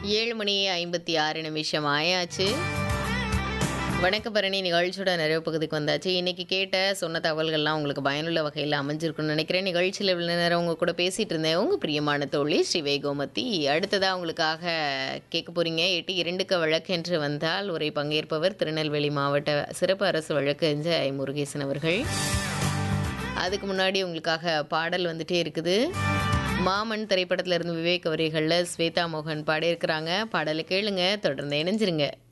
ஏழு மணி ஐம்பத்தி ஆறு நிமிஷம் ஆயாச்சு வணக்க பரணி நிகழ்ச்சியோட நிறைவு பகுதிக்கு வந்தாச்சு இன்னைக்கு கேட்ட சொன்ன தகவல்கள்லாம் உங்களுக்கு பயனுள்ள வகையில் அமைஞ்சிருக்குன்னு நினைக்கிறேன் நிகழ்ச்சியில் இவ்வளோ நேரம் உங்க கூட பேசிட்டு இருந்தேன் உங்க பிரியமான தோழி ஸ்ரீ கோமதி அடுத்ததா உங்களுக்காக கேட்க போறீங்க எட்டு இரண்டுக்கு வழக்கென்று வந்தால் உரை பங்கேற்பவர் திருநெல்வேலி மாவட்ட சிறப்பு அரசு வழக்கறிஞர் ஐ முருகேசன் அவர்கள் அதுக்கு முன்னாடி உங்களுக்காக பாடல் வந்துட்டே இருக்குது மாமன் திரைப்படத்துல இருந்து விவேக் வரிகளில் ஸ்வேதா மோகன் பாடியிருக்கிறாங்க பாடலை கேளுங்க தொடர்ந்து இணைஞ்சிருங்க